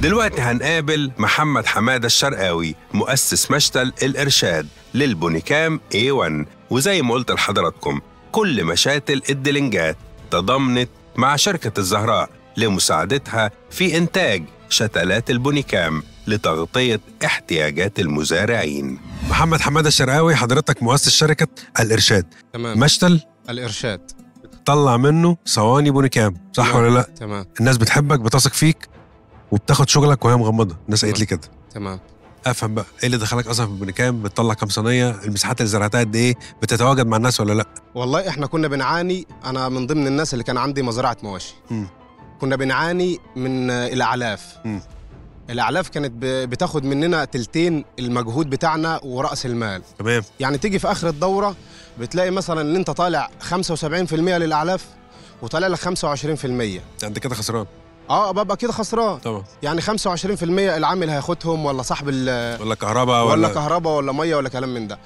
دلوقتي هنقابل محمد حمادة الشرقاوي مؤسس مشتل الإرشاد للبونيكام A1 وزي ما قلت لحضراتكم كل مشاتل الدلنجات تضامنت مع شركة الزهراء لمساعدتها في إنتاج شتلات البونيكام لتغطية احتياجات المزارعين محمد حماده الشرقاوي حضرتك مؤسس شركه الارشاد تمام مشتل الارشاد طلع منه صواني بونيكام صح تمام. ولا لا تمام الناس بتحبك بتثق فيك وبتاخد شغلك وهي مغمضه الناس قالت لي كده تمام افهم بقى ايه اللي دخلك اصلا في البونيكام بتطلع كام صينيه المساحات اللي زرعتها قد ايه بتتواجد مع الناس ولا لا والله احنا كنا بنعاني انا من ضمن الناس اللي كان عندي مزرعه مواشي مم. كنا بنعاني من آه، الاعلاف مم. الاعلاف كانت ب- بتاخد مننا تلتين المجهود بتاعنا وراس المال تمام يعني تيجي في اخر الدوره بتلاقي مثلا ان انت طالع 75% للاعلاف وطالع لك 25% ده انت كده خسران اه ببقى كده خسران طبعا يعني 25% العامل هياخدهم ولا صاحب ال- ولا كهرباء ولا ولا, كهرباء ولا ميه ولا كلام من ده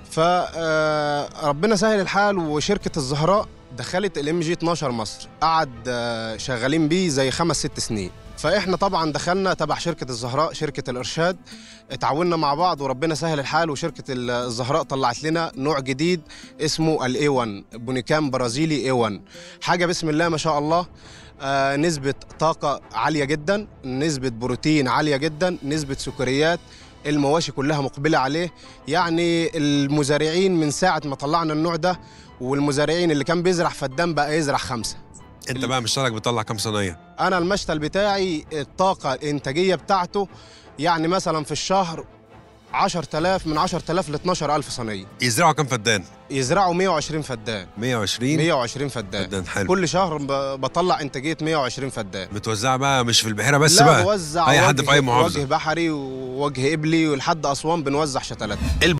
فربنا سهل الحال وشركه الزهراء دخلت الام جي 12 مصر قعد آه، شغالين بيه زي خمس ست سنين فاحنا طبعا دخلنا تبع شركه الزهراء شركه الارشاد اتعاوننا مع بعض وربنا سهل الحال وشركه ال- الزهراء طلعت لنا نوع جديد اسمه الاي 1 بونيكام برازيلي اي 1 حاجه بسم الله ما شاء الله آه، نسبة طاقة عالية جدا نسبة بروتين عالية جدا نسبة سكريات المواشي كلها مقبلة عليه يعني المزارعين من ساعة ما طلعنا النوع ده والمزارعين اللي كان بيزرع فدان بقى يزرع خمسة انت بقى مشترك بتطلع كام صينيه أنا المشتل بتاعي الطاقة الإنتاجية بتاعته يعني مثلا في الشهر 10000 من 10000 ل 12000 صينية يزرعوا كام فدان يزرعوا 120 فدان 120 120 فدان فدان حلو كل شهر ب- بطلع إنتاجية 120 فدان متوزعه بقى مش في البحيره بس لا بقى بوزع أي حد في وجه- أي محافظة. وجه بحري ووجه قبلي ولحد أسوان بنوزع شتلات